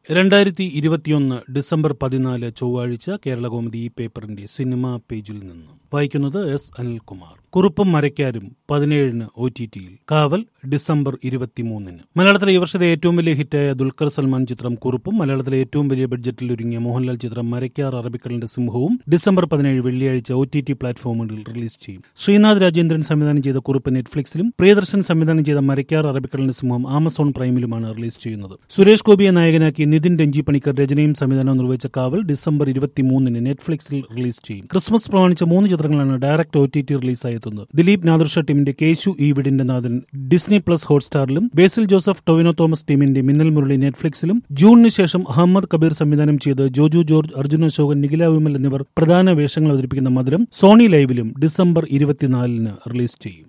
രണ്ടായിരത്തി ഇരുപത്തിയൊന്ന് ഡിസംബർ പതിനാല് ചൊവ്വാഴ്ച കേരളകൗമുദി ഈ പേപ്പറിന്റെ സിനിമാ പേജിൽ നിന്ന് വായിക്കുന്നത് എസ് അനിൽകുമാർ കുറുപ്പും മരയ്ക്കാരും പതിനേഴിന് ഒ ടി ടിയിൽ കാവൽ ഡിസംബർ ഇരുപത്തിമൂന്നിന് മലയാളത്തിലെ ഈ വർഷത്തെ ഏറ്റവും വലിയ ഹിറ്റായ ദുൽഖർ സൽമാൻ ചിത്രം കുറുപ്പും മലയാളത്തിലെ ഏറ്റവും വലിയ ബഡ്ജറ്റിൽ ഒരുങ്ങിയ മോഹൻലാൽ ചിത്രം മരയ്ക്കാർ അറബിക്കടലിന്റെ സിംഹവും ഡിസംബർ പതിനേഴ് വെള്ളിയാഴ്ച ഒ ടി ടി പ്ലാറ്റ്ഫോമുകളിൽ റിലീസ് ചെയ്യും ശ്രീനാഥ് രാജേന്ദ്രൻ സംവിധാനം ചെയ്ത കുറുപ്പ് നെറ്റ്ഫ്ലിക്സിലും പ്രിയദർശൻ സംവിധാനം ചെയ്ത മരയ്ക്കാർ അറബിക്കടലിന്റെ സിംഹം ആമസോൺ പ്രൈമിലുമാണ് റിലീസ് ചെയ്യുന്നത് സുരേഷ് ഗോപിയെ നായകനാക്കി നിതിൻ രഞ്ജി പണിക്കർ രചനയും സംവിധാനവും നിർവഹിച്ച കാവൽ ഡിസംബർ ഇരുപത്തിമൂന്നിന് നെറ്റ്ഫ്ലിക്സിൽ റിലീസ് ചെയ്യും ക്രിസ്മസ് പ്രമാണിച്ച മൂന്ന് ചിത്രങ്ങളാണ് ഡയറക്ട് ഒ ടി ടി റിലീസായെത്തുന്നത് ദിലീപ് നാദർഷ ടീമിന്റെ കേശു ഈ വീടിന്റെ നാഥൻ ഡിസ്നി പ്ലസ് ഹോട്ട്സ്റ്റാറിലും ബേസിൽ ജോസഫ് ടൊവിനോ തോമസ് ടീമിന്റെ മിന്നൽ മുരളി നെറ്റ്ഫ്ലിക്സിലും ജൂണിന് ശേഷം അഹമ്മദ് കബീർ സംവിധാനം ചെയ്ത് ജോജു ജോർജ് അർജുന അശോകൻ നിഖില വിമൽ എന്നിവർ പ്രധാന വേഷങ്ങൾ അവതരിപ്പിക്കുന്ന മധുരം സോണി ലൈവിലും ഡിസംബർ ഇരുപത്തിനാലിന് റിലീസ് ചെയ്യും